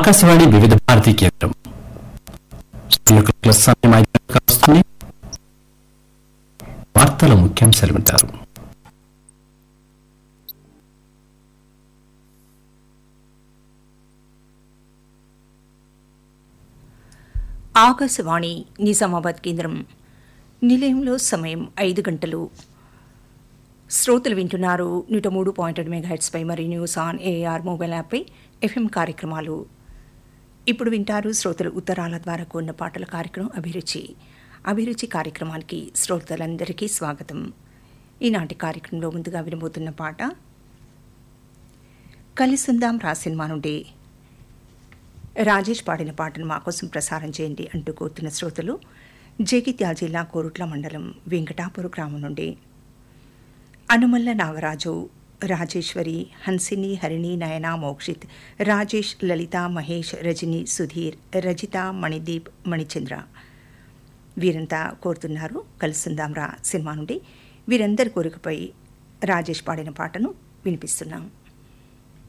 ఆకాశవాణి వివిధ భారతి కేంద్రం శ్రోతలకు సమయం ఐదు గంటలకు వస్తుంది. వార్తల ముఖ్యాంశాలు వింటారు ఆకాశవాణి నిజామాబాద్ కేంద్రం నిలయంలో సమయం ఐదు గంటలు శ్రోతలు వింటున్నారు నూట మూడు పాయింట్ ఏడు మెగాహెట్స్పై మరి న్యూస్ ఆన్ ఏఆర్ మొబైల్ యాప్పై ఎఫ్ఎం కార్యక్రమాలు ఇప్పుడు వింటారు శ్రోతలు ఉత్తరాల ద్వారా కూడిన పాటల కార్యక్రమం అభిరుచి అభిరుచి కార్యక్రమానికి శ్రోతలందరికీ స్వాగతం ఈనాటి కార్యక్రమంలో ముందుగా వినబోతున్న పాట కలిసుందాం రా సినిమా నుండి రాజేష్ పాడిన పాటను మా కోసం ప్రసారం చేయండి అంటూ కోరుతున్న శ్రోతలు జగిత్యాల జిల్లా కోరుట్ల మండలం వెంకటాపుర గ్రామం నుండి అనుమల్ల నాగరాజు రాజేశ్వరి హన్సిని హరిణి నయన మోక్షిత్ రాజేష్ లలిత మహేష్ రజని సుధీర్ రజిత మణిదీప్ మణిచంద్ర వీరంతా కోరుతున్నారు కలుసుందాంరా సినిమా నుండి వీరందరి కోరికపై రాజేష్ పాడిన పాటను వినిపిస్తున్నాం